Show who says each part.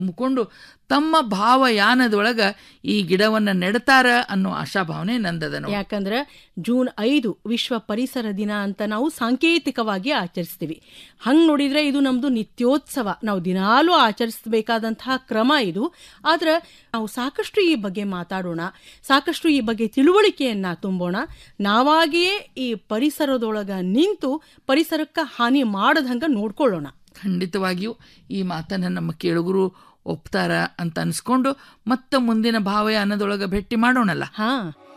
Speaker 1: ಮುಕೊಂಡು ತಮ್ಮ ಭಾವಯಾನದೊಳಗ ಈ ಗಿಡವನ್ನ ನೆಡ್ತಾರ ಅನ್ನೋ ಆಶಾಭಾವನೆ ನಂದದ ನೋಡಿ.
Speaker 2: ಯಾಕಂದ್ರೆ ಜೂನ್ ಐದು ವಿಶ್ವ ಪರಿಸರ ದಿನ ಅಂತ ನಾವು ಸಾಂಕೇತಿಕವಾಗಿ ಆಚರಿಸ್ತೀವಿ ಹಂಗ್ ನೋಡಿದ್ರೆ ಇದು ನಮ್ದು ನಿತ್ಯೋತ್ಸವ ನಾವು ದಿನಾಲೂ ಆಚರಿಸಬೇಕಾದಂತಹ ಕ್ರಮ ಇದು ಆದ್ರೆ ನಾವು ಸಾಕಷ್ಟು ಈ ಬಗ್ಗೆ ಮಾತಾಡೋಣ ಸಾಕಷ್ಟು ಈ ಬಗ್ಗೆ ತಿಳುವಳಿಕೆಯನ್ನ ತುಂಬೋಣ ನಾವಾಗಿಯೇ ಈ ಪರಿಸರದೊಳಗ ನಿಂತು ಪರಿಸರಕ್ಕೆ ಹಾನಿ ಮಾಡದಂಗ ನೋಡ್ಕೊಳ್ಳೋಣ
Speaker 1: ಖಂಡಿತವಾಗಿಯೂ ಈ ಮಾತನ್ನ ನಮ್ಮ ಕೇಳುಗರು ಒಪ್ತಾರ ಅಂತ ಅನ್ಸ್ಕೊಂಡು ಮತ್ತೆ ಮುಂದಿನ ಭಾವಯಾನದೊಳಗ ಭೇಟಿ ಮಾಡೋಣಲ್ಲ
Speaker 2: ಹಾ